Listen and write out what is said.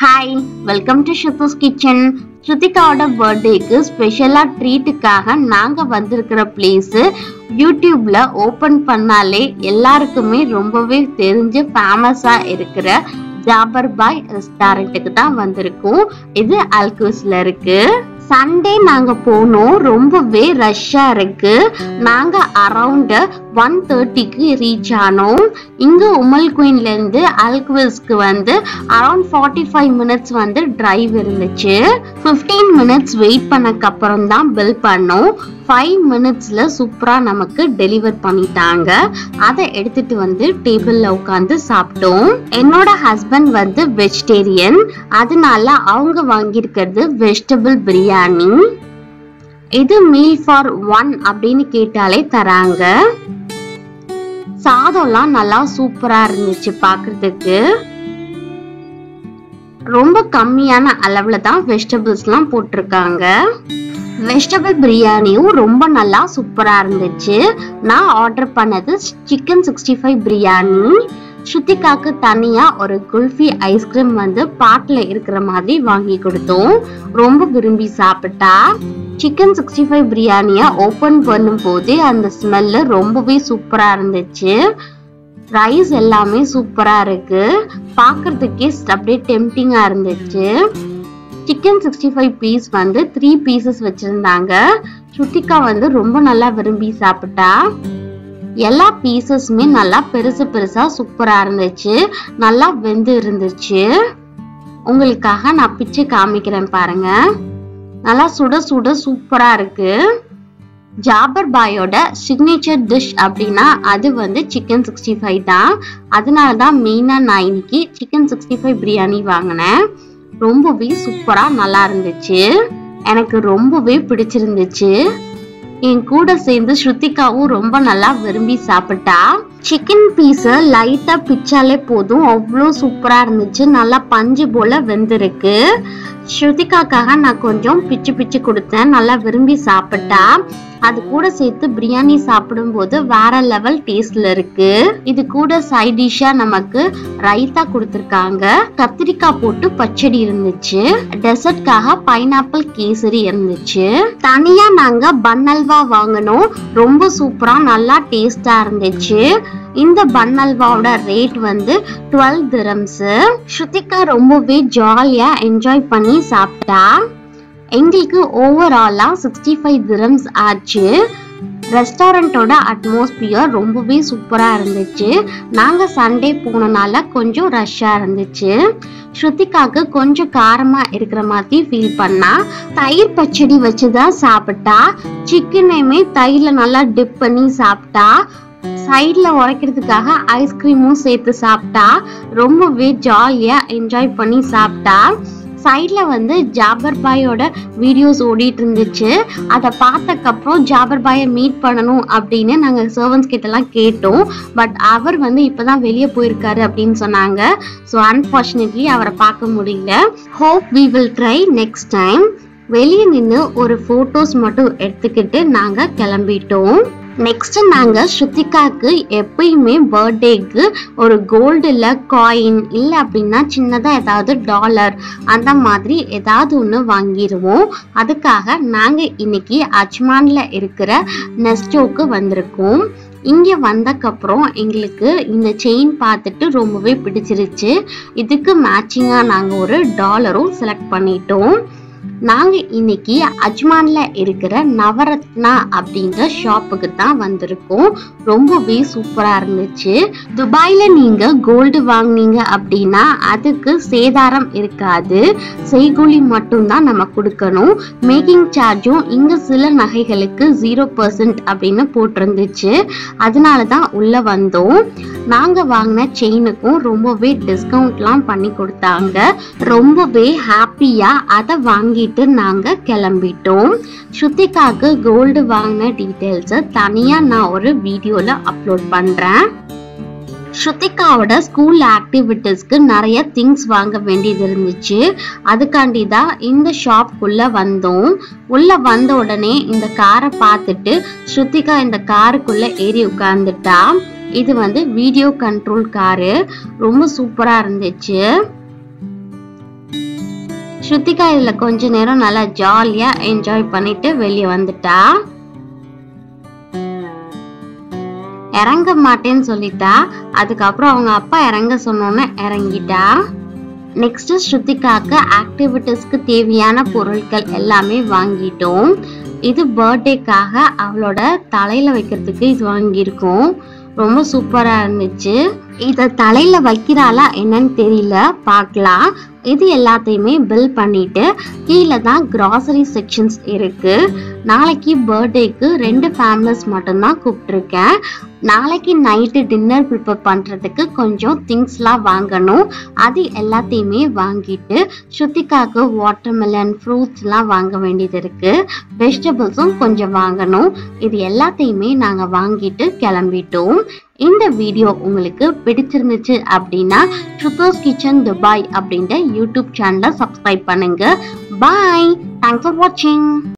hi welcome to Shuthus kitchen ஸ்ருதிகாவோட பர்த்டேக்கு ஸ்பெஷலாக ட்ரீட்டுக்காக நாங்கள் வந்திருக்கிற பிளேஸு யூடியூப்ல ஓப்பன் பண்ணாலே எல்லாருக்குமே ரொம்பவே தெரிஞ்சு ஃபேமஸாக இருக்கிற ஜாபர் பாய் ரெஸ்டாரண்ட்டுக்கு தான் வந்திருக்கோம் இது அல்கூஸ்ல இருக்கு சண்டே நாங்க போனோம் ரொம்பவே ரஷ்ஷா இருக்கு நாங்க அரௌண்ட் ஒன் தேர்ட்டிக்கு ரீச் ஆனோம் இங்க உமல் குயின்ல இருந்து அல்குவிஸ்க்கு வந்து அரௌண்ட் ஃபார்ட்டி ஃபைவ் மினிட்ஸ் வந்து டிரைவ் இருந்துச்சு ஃபிஃப்டீன் மினிட்ஸ் வெயிட் பண்ணக்கு அப்புறம் தான் பில் பண்ணோம் ஃபைவ் மினிட்ஸ்ல சூப்பரா நமக்கு டெலிவர் பண்ணிட்டாங்க அதை எடுத்துட்டு வந்து டேபிள்ல உட்காந்து சாப்பிட்டோம் என்னோட ஹஸ்பண்ட் வந்து வெஜிடேரியன் அதனால அவங்க வாங்கியிருக்கிறது வெஜிடபிள் பிரியாணி இது மீல் ஃபார் ஒன் அப்படின்னு கேட்டாலே தராங்க சாதம்லாம் நல்லா சூப்பரா இருந்துச்சு பாக்குறதுக்கு ரொம்ப கம்மியான அளவுல தான் வெஜிடபிள்ஸ்லாம் போட்டிருக்காங்க வெஜிடபிள் பிரியாணியும் ரொம்ப நல்லா சூப்பரா இருந்துச்சு நான் ஆர்டர் பண்ணது சிக்கன் சிக்ஸ்டி ஃபைவ் பிரியாணி ஸ்ருத்திகாக்கு தனியா ஒரு குல்ஃபி ஐஸ்கிரீம் வந்து பாட்டில் இருக்கிற மாதிரி வாங்கி கொடுத்தோம் ரொம்ப விரும்பி சாப்பிட்டா சிக்கன் சிக்ஸ்டி ஃபைவ் பிரியாணியை ஓப்பன் பண்ணும்போது அந்த ஸ்மெல்லு ரொம்பவே சூப்பரா இருந்துச்சு ரைஸ் எல்லாமே சூப்பரா இருக்கு பார்க்கறதுக்கே அப்படியே டெம்டிங்கா இருந்துச்சு சிக்கன் சிக்ஸ்டி ஃபைவ் பீஸ் வந்து த்ரீ பீசஸ் வச்சிருந்தாங்க ஸ்ருத்திகா வந்து ரொம்ப நல்லா விரும்பி சாப்பிட்டா எல்லா பீசஸுமே நல்லா பெருசு பெருசா சூப்பரா இருந்துச்சு நல்லா வெந்து இருந்துச்சு உங்களுக்காக நான் பிச்சு காமிக்கிறேன் பாருங்க நல்லா சுட சுட சூப்பரா இருக்கு ஜாபர் பாயோட சிக்னேச்சர் டிஷ் அப்படின்னா அது வந்து சிக்கன் சிக்ஸ்டி ஃபைவ் தான் அதனால தான் மெயினாக நான் இன்னைக்கு சிக்கன் சிக்ஸ்டி ஃபைவ் பிரியாணி வாங்கினேன் ரொம்பவே சூப்பரா நல்லா இருந்துச்சு எனக்கு ரொம்பவே பிடிச்சிருந்துச்சு என் கூட சேர்ந்து ஸ்ருத்திகாவும் ரொம்ப நல்லா விரும்பி சாப்பிட்டா சிக்கன் பீஸ லைட்டா பிச்சாலே போதும் அவ்வளோ சூப்பரா இருந்துச்சு நல்லா பஞ்சு போல வெந்திருக்கு ஸ்ருதிகாக்காக நான் கொஞ்சம் பிச்சு பிச்சு கொடுத்தேன் நல்லா விரும்பி சாப்பிட்டா அது கூட சேர்த்து பிரியாணி சாப்பிடும்போது வேற லெவல் டேஸ்ட்ல இருக்கு இது கூட சைட் டிஷ்ஷா நமக்கு ரைத்தா கொடுத்துருக்காங்க கத்திரிக்காய் போட்டு பச்சடி இருந்துச்சு டெசர்ட்காக பைனாப்பிள் கேசரி இருந்துச்சு தனியா நாங்க பன் அல்வா வாங்கினோம் ரொம்ப சூப்பரா நல்லா டேஸ்டா இருந்துச்சு இந்த பன் அல்வாவோட ரேட் வந்து டுவெல் திரம்ஸ் ஸ்ருதிகா ரொம்பவே ஜாலியா என்ஜாய் பண்ணி சாப்பிட்டா எங்களுக்கு ஓவராலா சிக்ஸ்டி ஃபைவ் திரம்ஸ் ஆச்சு ரெஸ்டாரண்ட்டோட அட்மாஸ்பியர் ரொம்பவே சூப்பராக இருந்துச்சு நாங்கள் சண்டே போனனால கொஞ்சம் ரஷ்ஷாக இருந்துச்சு ஸ்ருதிகாக்கு கொஞ்சம் காரமாக இருக்கிற மாதிரி ஃபீல் பண்ணா தயிர் பச்சடி வச்சு தான் சாப்பிட்டா சிக்கனையுமே தயிரில் நல்லா டிப் பண்ணி சாப்பிட்டா சைடில் உரைக்கிறதுக்காக ஐஸ்கிரீமும் சேர்த்து சாப்பிட்டா ரொம்பவே ஜாலியாக என்ஜாய் பண்ணி சாப்பிட்டா சைடில் வந்து ஜாபர் பாயோட வீடியோஸ் ஓடிட்டு இருந்துச்சு அதை பார்த்தக்கப்புறம் ஜாபர் பாயை மீட் பண்ணணும் அப்படின்னு நாங்கள் சர்வன்ஸ் கிட்டலாம் கேட்டோம் பட் அவர் வந்து இப்போ தான் வெளியே போயிருக்காரு அப்படின்னு சொன்னாங்க ஸோ அன்ஃபார்ச்சுனேட்லி அவரை பார்க்க முடியல hope we will try next time வெளியே நின்று ஒரு ஃபோட்டோஸ் மட்டும் எடுத்துக்கிட்டு நாங்கள் கிளம்பிட்டோம் நெக்ஸ்ட் நாங்க ஸ்ருத்திகாக்கு எப்பயுமே பர்த்டேக்கு ஒரு கோல்டுல காயின் இல்லை அப்படின்னா சின்னதா ஏதாவது டாலர் அந்த மாதிரி ஏதாவது ஒன்று வாங்கிடுவோம் அதுக்காக நாங்க இன்னைக்கு அஜ்மான்ல இருக்கிற நெஸ்டோக்கு வந்திருக்கோம் இங்கே வந்தக்கப்புறம் எங்களுக்கு இந்த செயின் பார்த்துட்டு ரொம்பவே பிடிச்சிருச்சு இதுக்கு மேட்சிங்காக நாங்கள் ஒரு டாலரும் செலக்ட் பண்ணிட்டோம் நாங்கள் இன்னைக்கு அஜ்மான்ல இருக்கிற நவரத்னா அப்படின்ற ஷாப்புக்கு தான் வந்திருக்கோம் ரொம்பவே சூப்பராக இருந்துச்சு துபாயில் நீங்கள் கோல்டு வாங்குனீங்க அப்படின்னா அதுக்கு சேதாரம் இருக்காது செய்கூலி மட்டும்தான் நம்ம கொடுக்கணும் மேக்கிங் சார்ஜும் இங்கே சில நகைகளுக்கு ஜீரோ பர்சன்ட் அப்படின்னு போட்டிருந்துச்சு அதனால தான் உள்ளே வந்தோம் நாங்கள் வாங்கின செயினுக்கும் ரொம்பவே டிஸ்கவுண்ட்லாம் பண்ணி கொடுத்தாங்க ரொம்பவே ஹாப்பியாக அதை வாங்கிட்டு நாங்கள் கிளம்பிட்டோம் ஸ்ருத்திகாக்கு கோல்டு வாங்கின டீட்டெயில்ஸை தனியாக நான் ஒரு வீடியோவில் அப்லோட் பண்ணுறேன் ஸ்ருத்திகாவோட ஸ்கூல் ஆக்டிவிட்டீஸ்க்கு நிறைய திங்ஸ் வாங்க வேண்டியது இருந்துச்சு அதுக்காண்டி தான் இந்த ஷாப்குள்ள வந்தோம் உள்ள வந்த உடனே இந்த காரை பார்த்துட்டு ஸ்ருத்திகா இந்த காருக்குள்ள ஏறி உட்கார்ந்துட்டா இது வந்து வீடியோ கண்ட்ரோல் காரு ரொம்ப சூப்பரா இருந்துச்சு ஸ்ருத்திகா இதுல கொஞ்ச நேரம் நல்லா ஜாலியா என்ஜாய் பண்ணிட்டு வெளியே வந்துட்டா இறங்க மாட்டேன்னு சொல்லிட்டா அதுக்கப்புறம் அவங்க அப்பா இறங்க சொன்னோன்னே இறங்கிட்டா நெக்ஸ்ட் ஸ்ருத்திகாக்கு ஆக்டிவிட்டீஸ்க்கு தேவையான பொருட்கள் எல்லாமே வாங்கிட்டோம் இது பர்த்டேக்காக அவளோட தலையில வைக்கிறதுக்கு இது வாங்கியிருக்கோம் ரொம்ப சூப்பரா இருந்துச்சு இத தலையில வைக்கிறாளா என்னன்னு தெரியல பார்க்கலாம் இது எல்லாத்தையுமே பில் பண்ணிட்டு கீழே தான் கிராசரி செக்ஷன்ஸ் இருக்கு நாளைக்கு பர்த்டேக்கு ரெண்டு ஃபேமிலிஸ் மட்டும்தான் கூப்பிட்டுருக்கேன் நாளைக்கு நைட்டு டின்னர் ப்ரிப்பேர் பண்ணுறதுக்கு கொஞ்சம் திங்ஸ்லாம் வாங்கணும் அது எல்லாத்தையுமே வாங்கிட்டு ஸ்ருத்திகாக்கு வாட்டர்மெலன் ஃப்ரூட்ஸ்லாம் வாங்க வேண்டியது இருக்கு வெஜிடபிள்ஸும் கொஞ்சம் வாங்கணும் இது எல்லாத்தையுமே நாங்கள் வாங்கிட்டு கிளம்பிட்டோம் இந்த வீடியோ உங்களுக்கு பிடிச்சிருந்துச்சு அப்படின்னா ட்ருத்தோஸ் கிச்சன் துபாய் அப்படின்ற யூடியூப் சேனலை சப்ஸ்கிரைப் பண்ணுங்க பாய் தேங்க்ஸ் ஃபார் வாட்சிங்